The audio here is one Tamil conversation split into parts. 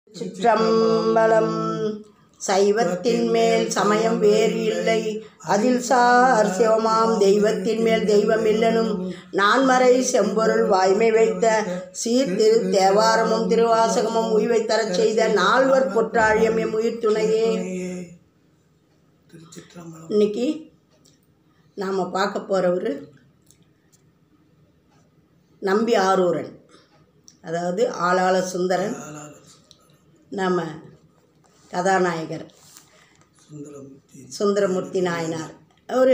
சிற்றம்பலம் சைவத்தின் மேல் சமயம் வேறு இல்லை அதில் சார் சிவமாம் தெய்வத்தின் மேல் தெய்வம் இல்லனும் நான்மறை செம்பொருள் வாய்மை வைத்த சீர்திரு தேவாரமும் திருவாசகமும் உய்வை தரச் செய்த நால்வர் பொற்றாழியம் எம் உயிர் துணையே திருச்சிற்றம்பலம் இன்னைக்கு நாம் பார்க்க போகிறவர் நம்பி ஆரூரன் அதாவது ஆளாள சுந்தரன் ஆளாளர் நம்ம கதாநாயகர் சுந்தரமூர்த்தி சுந்தரமூர்த்தி நாயனார் அவர்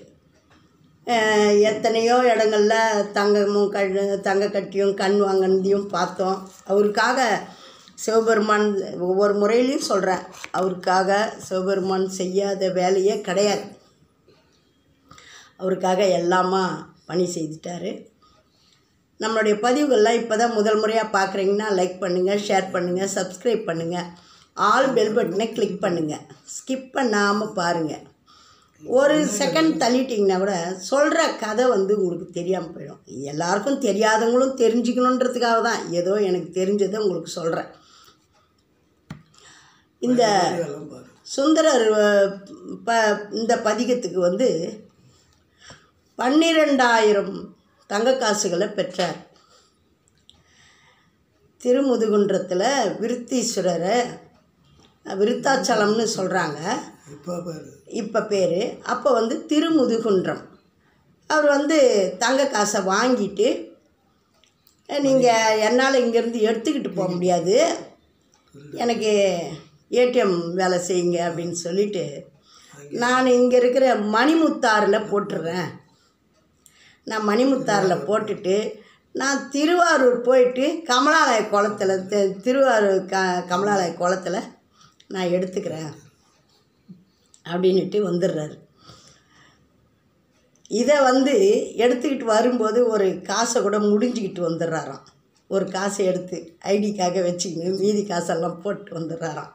எத்தனையோ இடங்களில் தங்கமும் கண் தங்க கட்டியும் கண் வாங்கினதையும் பார்த்தோம் அவருக்காக சிவபெருமான் ஒவ்வொரு முறையிலையும் சொல்கிறேன் அவருக்காக சிவபெருமான் செய்யாத வேலையே கிடையாது அவருக்காக எல்லாமா பணி செய்துட்டாரு நம்மளுடைய பதிவுகள்லாம் இப்போ தான் முதல் முறையாக பார்க்குறீங்கன்னா லைக் பண்ணுங்கள் ஷேர் பண்ணுங்கள் சப்ஸ்கிரைப் பண்ணுங்கள் ஆல் பெல் பட்டனை கிளிக் பண்ணுங்கள் ஸ்கிப் பண்ணாமல் பாருங்கள் ஒரு செகண்ட் தள்ளிட்டிங்கன்னா கூட சொல்கிற கதை வந்து உங்களுக்கு தெரியாமல் போயிடும் எல்லாருக்கும் தெரியாதவங்களும் தெரிஞ்சுக்கணுன்றதுக்காக தான் ஏதோ எனக்கு தெரிஞ்சதை உங்களுக்கு சொல்கிறேன் இந்த எல்லாம் பாரு சுந்தரர் அஹ், ப இந்த பதிகத்துக்கு வந்து பன்னிரெண்டாயிரம் தங்க காசுகளை பெற்றார் திருமுதுகுன்றத்தில் விருத்தீஸ்வரரை விருத்தாச்சலம்னு சொல்கிறாங்க இப்போ பாரு இப்போ பேர் அப்போ வந்து திருமுதுகுன்றம் அவர் வந்து தங்க காசை வாங்கிட்டு நீங்கள் என்னால் இங்கேருந்து எடுத்துக்கிட்டு போக முடியாது எனக்கு ஏடிஎம் வேலை செய்யுங்க அப்படின்னு சொல்லிட்டு நான் இங்கே இருக்கிற மணிமுத்தாறில் போட்டுடுறேன் நான் மணிமுத்தாறில் போட்டுட்டு நான் திருவாரூர் போயிட்டு கமலாலய குளத்தில் தி- திருவாரூர் க கமலாலய குளத்தில் நான் எடுத்துக்கிறேன் அப்படின்னுட்டு வந்துடுறாரு இதை வந்து எடுத்துக்கிட்டு வரும்போது ஒரு காசை கூட முடிஞ்சுக்கிட்டு வந்துடுறாராம் ஒரு காசை எடுத்து ஐடிக்காக வச்சுக்கின்னு மீதி காசெல்லாம் போட்டு வந்துடுறாராம்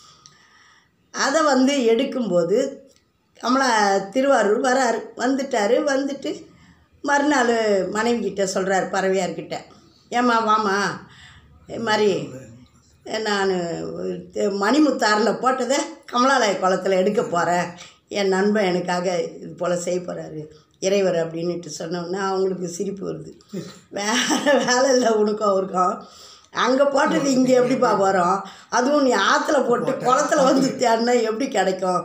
அதை வந்து எடுக்கும்போது கமலா திருவாரூர் வராரு வந்துட்டார் வந்துட்டு மறுநாள் மனைவி கிட்ட சொல்கிறார் பறவையார்கிட்ட ஏம்மா வாம்மா இது மாதிரி நான் மணிமுத்தாறில் போட்டதை கமலாலய குளத்தில் எடுக்க போகிறேன் என் நண்பன் எனக்காக இது போல் செய்ய போகிறாரு இறைவர் அப்படின்னுட்டு சொன்னோன்னே அவங்களுக்கு சிரிப்பு வருது வேறு வேலை இல்லை உனக்கும் அவருக்கும் அங்கே போட்டது இங்கே எப்படிப்பா வரும் அதுவும் நீ ஆற்றுல போட்டு குளத்துல வந்து தேடினா எப்படி கிடைக்கும்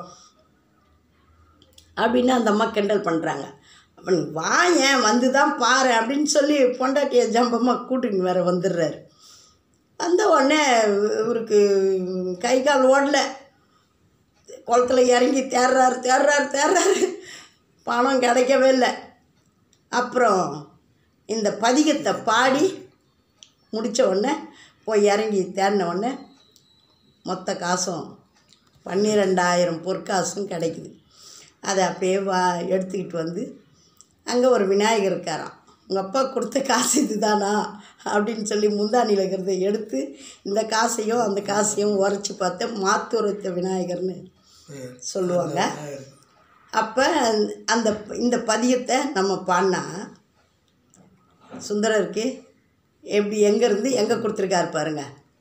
அப்படின்னு அந்த அம்மா கிண்டல் பண்ணுறாங்க அப்போ நீ வாயேன் வந்து தான் பாரு அப்படின்னு சொல்லி பொண்டாட்டியை ஜம்பமாக கூட்டின்னு வேற வந்துடுறாரு வந்த உடனே இவருக்கு கை கால் ஓடல குளத்துல இறங்கி தேடுறாரு தேடுறாரு தேடுறாரு பணம் கிடைக்கவே இல்லை அப்புறம் இந்த பதிகத்தை பாடி முடித்த உடனே போய் இறங்கி தேடின உடனே மொத்த காசும் பன்னிரெண்டாயிரம் பொற்காசும் கிடைக்குது அதை அப்படியே வா எடுத்துக்கிட்டு வந்து அங்கே ஒரு விநாயகர் இருக்காராம் உங்கள் அப்பா கொடுத்த காசு இதுதானா அப்படின்னு சொல்லி முந்தானியில் இருக்கிறத எடுத்து இந்த காசையும் அந்த காசையும் உரைச்சி பார்த்து மாத்துரத்த விநாயகர்னு பேர் சொல்லுவாங்க அப்போ அந்த இந்த பதியத்தை நம்ம பாடினா சுந்தரருக்கு எப்படி எங்கேருந்து எங்கே கொடுத்துருக்காரு பாருங்க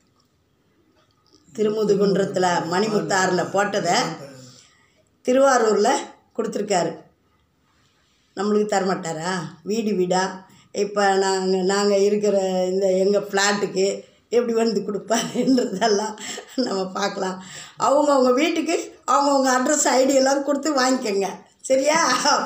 திருமுதுகுன்றத்தில் மணிமுத்தாறில் போட்டதை திருவாரூரில் கொடுத்துருக்காரு நம்மளுக்கு தரமாட்டாரா வீடு வீடா இப்போ நாங்கள் நாங்கள் இருக்கிற இந்த எங்கள் ஃப்ளாட்டுக்கு எப்படி வந்து கொடுப்பாருன்றதெல்லாம் நம்ம பார்க்கலாம் அவங்கவுங்க வீட்டுக்கு அவங்கவுங்க அட்ரஸ் ஐடியெல்லாம் கொடுத்து வாங்கிக்கோங்க சரியா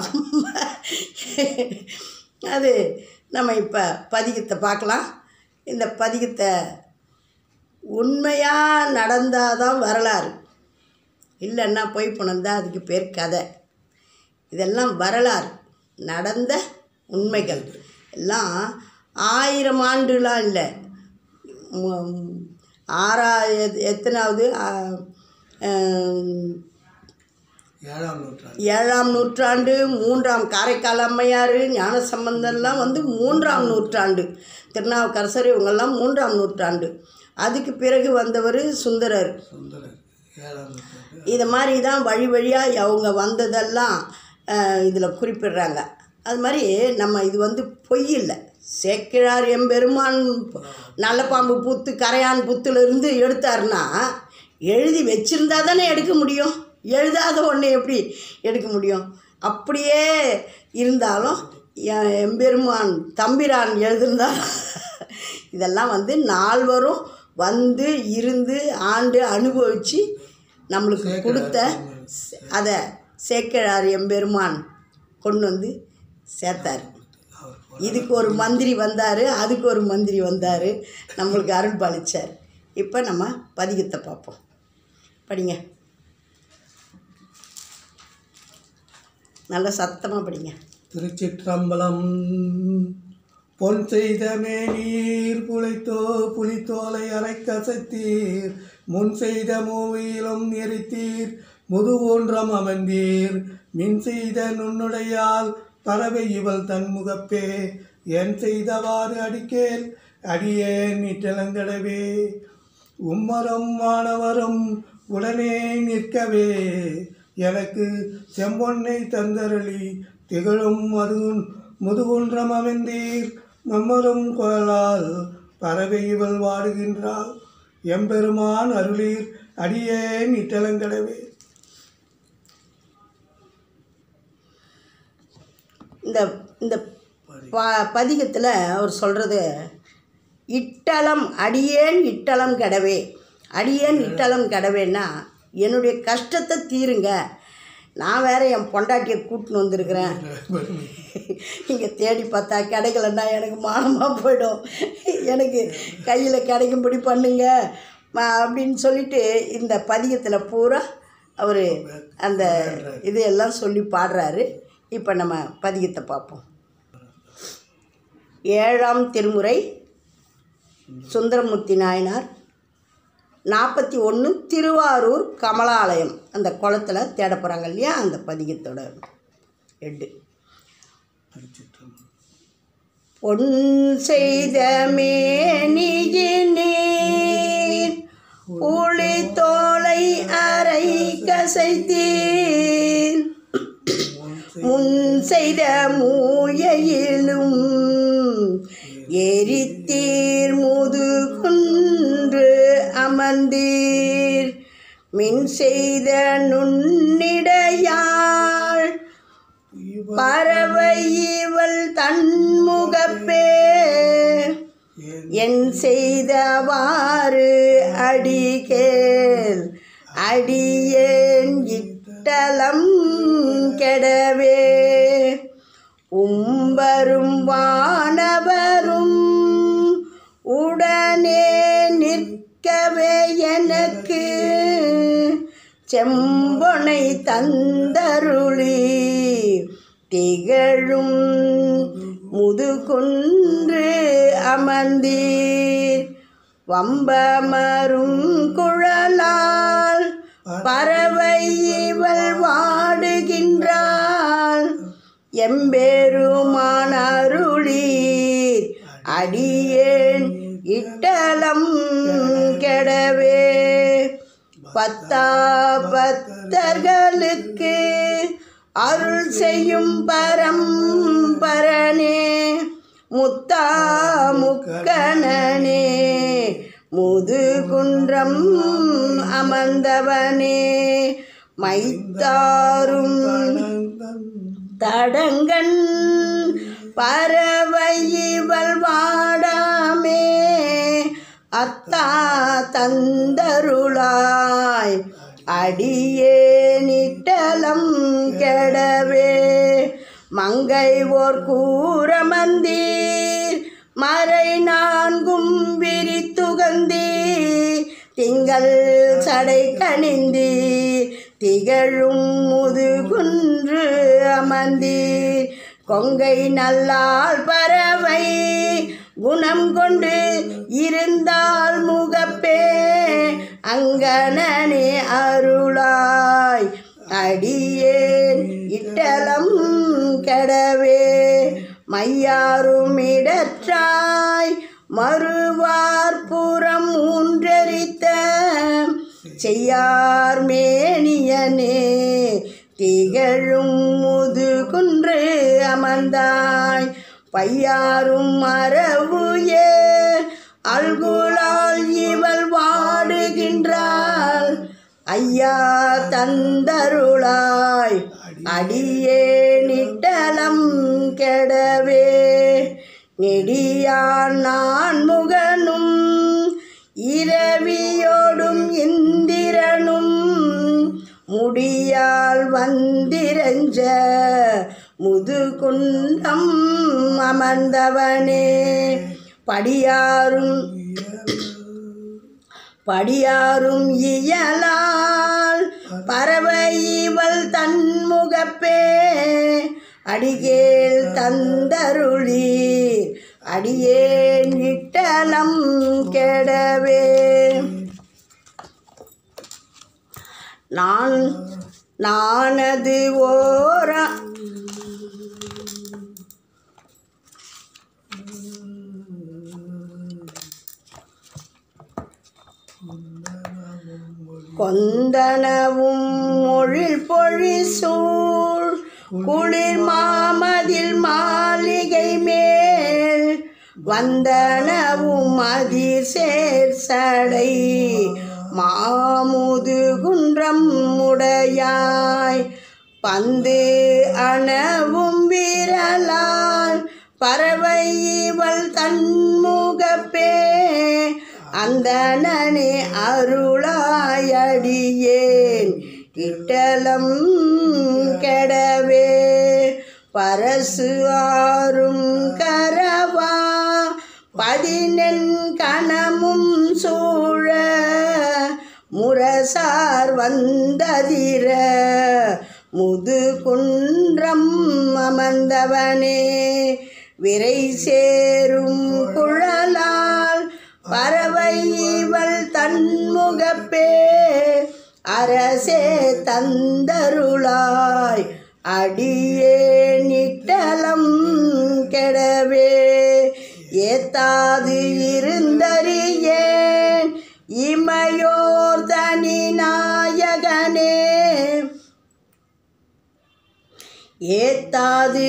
அது நம்ம இப்போ பதிகத்தை பார்க்கலாம் இந்த பதிகத்தை உண்மையாக நடந்தால் தான் வரலாறு இல்லைன்னா பொய் புணர்ந்தா அதுக்கு பேர் கதை இதெல்லாம் வரலாறு நடந்த உண்மைகள் எல்லாம் ஆயிரம் ஆண்டுலாம் இல்லை மு- ஆறா எத்- எத்தனாவது ஆ, ஆம், ஏழாம் நூற்றாண்டு ஏழாம் நூற்றாண்டு மூன்றாம் காரைக்கால் அம்மையார் ஞானசம்பந்தர்லாம் வந்து மூன்றாம் நூற்றாண்டு திருநாவுக்கரசர் இவங்கெல்லாம் மூன்றாம் நூற்றாண்டு அதுக்கு பிறகு வந்தவர் சுந்தரர் சுந்தரர் ஏழாம் நூற்றாண்டு இது மாதிரி தான் வழி வழியாக அவங்க வந்ததெல்லாம் இதில் குறிப்பிடுறாங்க அது மாதிரி நம்ம இது வந்து பொய் இல்லை சேக்கிழார் எம்பெருமான் நல்ல பாம்பு புத்து கரையான் புத்துலேருந்து எடுத்தாருன்னா எழுதி வச்சிருந்தா தானே எடுக்க முடியும் எழுதாத ஒன்று எப்படி எடுக்க முடியும் அப்படியே இருந்தாலும் என் எம்பெருமான் தம்பிரான் எழுதிருந்தா இதெல்லாம் வந்து நால்வரும் வந்து இருந்து ஆண்டு அனுபவித்து நம்மளுக்கு கொடுத்த அதை சேக்கிழார் எம்பெருமான் கொண்டு வந்து சேர்த்தார் அவர் இதுக்கு ஒரு மந்திரி வந்தார் அதுக்கு ஒரு மந்திரி வந்தார் நம்மளுக்கு அருள் பாலிச்சார் இப்போ நம்ம பதிகத்தை பார்ப்போம் படிங்க நல்லா சத்தமாக படிங்க திருச்சிற்றம்பலம் பொன் செய்த மேனீர் புலைத்தோ புலித்தோலை அரைக்கசத்தீர் முன் செய்த மூவியிலும் எரித்தீர் முதுகூன்றம் அமர்ந்தீர் மின் செய்த நுண்ணுடையால் பறவை இவள் தன் முகப்பே என் செய்தவாறு அடிக்கேல் அடியேன் நிற்றலங்கடவே உம்மரம் மாணவரும் உடனே நிற்கவே எனக்கு செம்பொன்னை தந்தரளி திகழும் மது முதுகுன்றம் அமைந்தீர் மம்மரும் குழலால் பறவை இவள் வாடுகின்றாள் எம்பெருமான் அருளீர் அடியேன் இட்டலங்கடவே இந்த இந்த ப பதிகத்தில் அவர் சொல்கிறது இட்டலம் அடியேன் இட்டலம் கடவே அடியேன் இட்டலம் கடவேன்னா என்னுடைய கஷ்டத்தை தீருங்க நான் வேற என் பொண்டாட்டியை கூட்டின்னு வந்திருக்கிறேன் இங்கே தேடி பார்த்தா கிடைக்கலன்னா எனக்கு மானமாக போயிடும் எனக்கு கையில் கிடைக்கும்படி பண்ணுங்க ம- அப்படின்னு சொல்லிட்டு இந்த பதிகத்தில் பூரா அவர் அந்த இதையெல்லாம் சொல்லி பாடுறாரு இப்போ நம்ம பதிகத்தை பார்ப்போம் ஏழாம் திருமுறை சுந்தரமூர்த்தி நாயனார் நாற்பத்தி ஒன்று திருவாரூர் கமலாலயம் அந்த குளத்தில் தேட போகிறாங்க இல்லையா அந்த பதிகத்தோட எட்டு திருச்சிற்றம்பலம் பொன் செய்த மேனியினீர் புளி தோலை அரை கசைத்தீர் முன் செய்த மூயையிலும் எரித்தீர் முதுகுன்று அமர்ந்தீர் மின் செய்த நுண்ணிடையாள் பறவை இவள் தன்முகப்பே என் செய்தவாறு அடிகேல் அடியேன் இட்டலம் கெடவே உம்பரும் வானவரும் உடனே நிற்கவே எனக்கு செம்பொனை தந்தருளி திகழும் முதுகுன்று அமர்ந்தீர் வம்பமரும் குழலால் பறவை இவள் வாடுகின்றாள் எம்பெருமான் அருளீர் அடியேன் இட்டலம் கெடவே பத்தா பத்தர்களுக்கு அருள் செய்யும் பரம்பரனே முத்தா முக்கணனே முதுகுன்றம் அமர்ந்தவனே மைத்தாரும் தடங்கன் பறவை இவள் வாடாமே அத்தா தந்தருளாய் அடியேனிட்டலம் கெடவே மங்கை ஓர் கூறமந்தீர் மறை நான்கும் விரித்துகந்தீ திங்கள் சடை கணிந்தி திகழும் முதுகுன்று அமர்ந்தீர் கொங்கை நல்லால் பறவை குணம் கொண்டு இருந்தால் முகப்பே அங்கனனே அருளாய் அடியேன் இட்டலம் கெடவே மையாரும் இடற்றாய் மறுவார்புறம் ஊன்றெரித்த செய்யார் மேனியனே திகழும் முதுகுன்று அமர்ந்தாய் பையாரும் மரபு ஏ அல்குலால் இவள் வாடுகின்றாள் ஐயா தந்தருளாய் அடியே நிட்டலம் கெடவே நெடியான் நான் முகனும் இரவியோடும் இந்திரனும் முடியால் வந்திரஞ்ச முதுகுன்றம் அமர்ந்தவனே படியாரும் படியாரும் இயலால் பறவை இவள் தன்முகப்பே அடிகேல் தந்தருளீர் அடியே நிட்டலம் கெடவே நான் நானது ஓரா கொந்தனவும் மொழில் பொழி சூழ் குளிர் மாமதில் மாளிகை மேல் வந்தனவும் அதிர் சேர் சடை மாமுது குன்றம் உடையாய் பந்து அணவும் விரலால் பறவை இவள் தன்முகப்பே அந்தணனே அருளாயடியேன் கிட்டலம் கெடவே பரசு ஆறும் கரவா பதினெண் கணமும் சூழ முரசார் வந்ததிர முது குன்றம் அமர்ந்தவனே விரை சேரும் குழலால் பறவை இவள் தன்முகப்பே அரசே தந்தருளாய் அடியே நிட்டலம் கெடவே ஏத்தாது இருந்தறியேன் இமையோர் தனி நாயகனே ஏத்தாது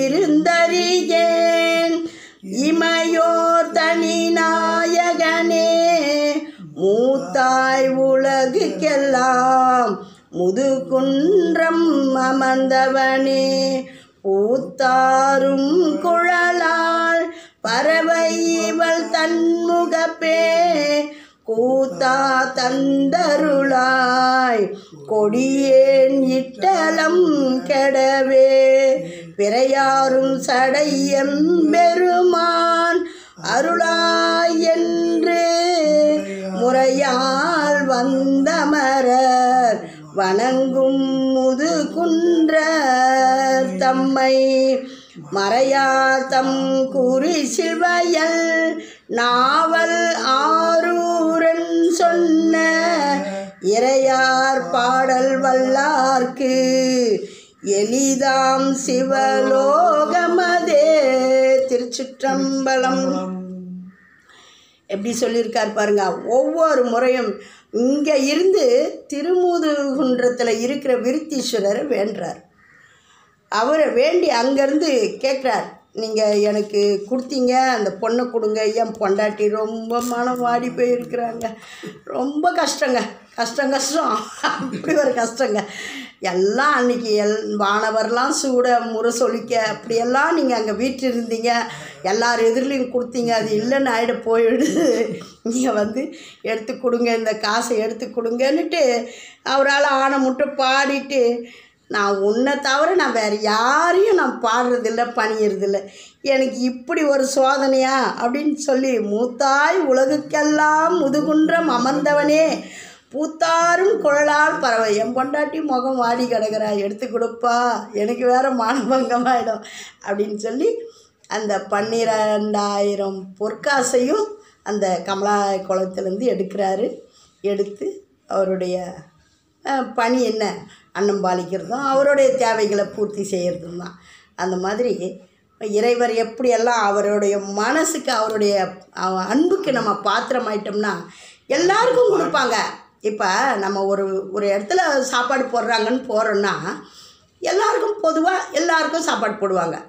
இருந்தறியேன் இமையோர் தனி நாயகனே மூத்தாய் உலகுக்கெல்லாம் முதுகுன்றம் அமர்ந்தவனே பூத்தாரும் குழலால் பறவை இவள் தன்முகப்பே கூத்தா தந்தருளாய் கொடியேன் இட்டலம் கெடவே பிறையாரும் சடையம் பெருமான் அருளாய் என்று முறையால் வந்தமரர் வணங்கும் முதுகுன்ற தம்மை மறையார் தம் குறி சில்வயல் நாவல் ஆரூரன் சொன்ன இறையார் பாடல் வல்லார்க்கு எளிதாம் சிவலோகமதே திருச்சிற்றம்பலம் எப்படி சொல்லியிருக்கார் பாருங்க ஒவ்வொரு முறையும் இங்கே இருந்து திருமுதுகுன்றத்தில் இருக்கிற விருத்தீஸ்வரரை வேண்டுறார் அவரை வேண்டி அங்கேருந்து கேட்குறார் நீங்கள் எனக்கு கொடுத்தீங்க அந்த பொண்ணை கொடுங்க என் பொண்டாட்டி ரொம்ப மனம் வாடி போயிருக்கிறாங்க ரொம்ப கஷ்டங்க கஷ்டம் கஷ்டம் அப்படி ஒரு கஷ்டங்க எல்லாம் அன்னைக்கு எல் வானவர்லாம் சூட முறை சொல்லிக்க அப்படியெல்லாம் நீங்கள் அங்கே வீட்டில் இருந்தீங்க எல்லார் எதிரிலையும் கொடுத்தீங்க அது இல்லைன்னு ஆகிட போயிடுது நீங்கள் வந்து எடுத்து கொடுங்க இந்த காசை எடுத்து கொடுங்கன்னுட்டு அவரால் ஆனை முட்டை பாடிட்டு நான் உன்னை தவிர நான் வேறு யாரையும் நான் பாடுறதில்ல பணியறதில்ல எனக்கு இப்படி ஒரு சோதனையா அப்படின்னு சொல்லி மூத்தாய் உலகுக்கெல்லாம் முதுகுன்றம் அமர்ந்தவனே பூத்தாரும் குழலால் பறவை என் பொண்டாட்டி முகம் வாடி கிடக்கிறா எடுத்து கொடுப்பா எனக்கு வேற மானபங்கமாயிடும் அப்படின்னு சொல்லி அந்த பன்னிரெண்டாயிரம் பொற்காசையும் அந்த கமலா குளத்துலேருந்து எடுக்கிறாரு எடுத்து அவருடைய அஹ், பணி என்ன அன்னம் பாலிக்கிறதும் அவருடைய தேவைகளை பூர்த்தி செய்கிறதும் தான் அந்த மாதிரி இறைவர் எப்படியெல்லாம் அவருடைய மனசுக்கு அவருடைய அவ- அன்புக்கு நம்ம பாத்திரமாயிட்டோம்னா எல்லாருக்கும் கொடுப்பாங்க இப்போ நம்ம ஒரு ஒரு இடத்துல சாப்பாடு போடுறாங்கன்னு போகிறோன்னா எல்லாருக்கும் பொதுவாக எல்லாருக்கும் சாப்பாடு போடுவாங்க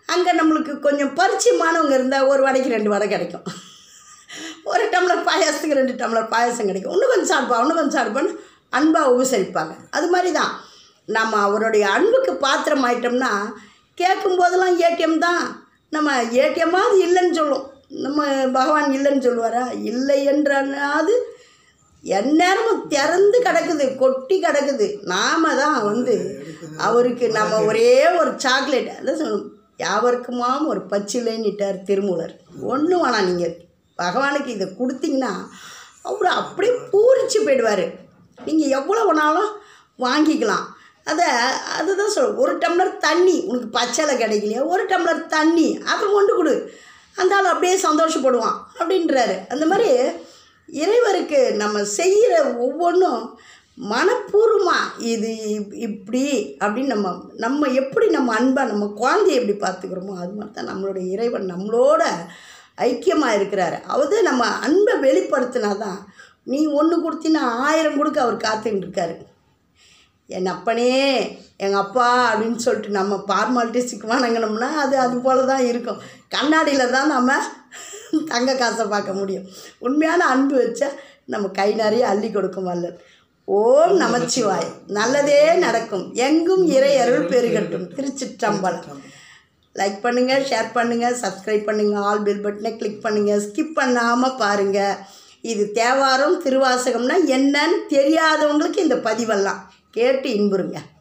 அங்கே நம்மளுக்கு கொஞ்சம் பரிச்சயமானவங்க இருந்தால் ஒரு வடைக்கு ரெண்டு வடை கிடைக்கும் ஒரு டம்ளர் பாயாசத்துக்கு ரெண்டு டம்ளர் பாயாசம் கிடைக்கும் இன்னும் கொஞ்சம் சாப்பிடுப்பா இன்னும் கொஞ்சம் சாப்பிடுப்பான்னு அன்பாக உபசரிப்பாங்க அது மாதிரி தான் நம்ம அவருடைய அன்புக்கு பாத்திரம் ஆயிட்டோம்னா கேட்கும் போதெல்லாம் ஏடிஎம் தான் நம்ம ஏடிஎம்மாவது இல்லைன்னு சொல்லும் நம்ம பகவான் இல்லைன்னு சொல்லுவாரா இல்லை என்றாது எந்நேரமும் திறந்து கிடக்குது கொட்டி கிடக்குது நாம தான் வந்து அவருக்கு நம்ம ஒரே ஒரு சாக்லேட் அதான் சொல்லணும் யாவருக்குமாம் ஒரு பச்சிலைன்னுட்டார் திருமூலர் ஒன்றும் வேணாம் நீங்கள் பகவானுக்கு இதை கொடுத்தீங்கன்னா அவர் அப்படியே பூரிச்சு போயிடுவார் நீங்கள் எவ்வளோ வேணாலும் வாங்கிக்கலாம் அதை அதுதான் சொல் ஒரு டம்ளர் தண்ணி உனக்கு பச்சளை கிடைக்கலையா ஒரு டம்ளர் தண்ணி அப்புறம் கொண்டு கொடு அந்த ஆள் அப்படியே சந்தோஷப்படுவான் அப்படின்றாரு அந்த மாதிரி இறைவருக்கு நம்ம செய்கிற ஒவ்வொன்றும் மனப்பூர்வமாக இது இப்- இப்படி அப்படின்னு நம்ம நம்ம எப்படி நம்ம அன்பை நம்ம குழந்தைய எப்படி பார்த்துக்கிறோமோ அது மாதிரி தான் நம்மளுடைய இறைவன் நம்மளோட ஐக்கியமாக இருக்கிறாரு அவது நம்ம அன்பை வெளிப்படுத்தினா தான் நீ ஒன்று கொடுத்தினா ஆயிரம் கொடுக்க அவர் காத்துக்கிட்டு இருக்காரு என் அப்பனே எங்கள் அப்பா அப்படின்னு சொல்லிட்டு நம்ம ஃபார்மாலிட்டிஸுக்கு வணங்கினோம்னா அது அது போல தான் இருக்கும் கண்ணாடியில் தான் நம்ம தங்க காசை பார்க்க முடியும் உண்மையான அன்பு வச்சா நம்ம கை நிறைய அள்ளி கொடுக்கும் வல்லல் ஓம் நமச்சிவாய் நல்லதே நடக்கும் எங்கும் இறை அருள் பெருகட்டும் திருச்சிற்றம்பலம் லைக் பண்ணுங்கள் ஷேர் பண்ணுங்கள் சப்ஸ்கிரைப் பண்ணுங்கள் ஆல் பில் பட்டனை கிளிக் பண்ணுங்கள் ஸ்கிப் பண்ணாமல் பாருங்கள் இது தேவாரம் திருவாசகம்னா என்னன்னு தெரியாதவங்களுக்கு இந்த பதிவெல்லாம் கேட்டு இன்புறுங்க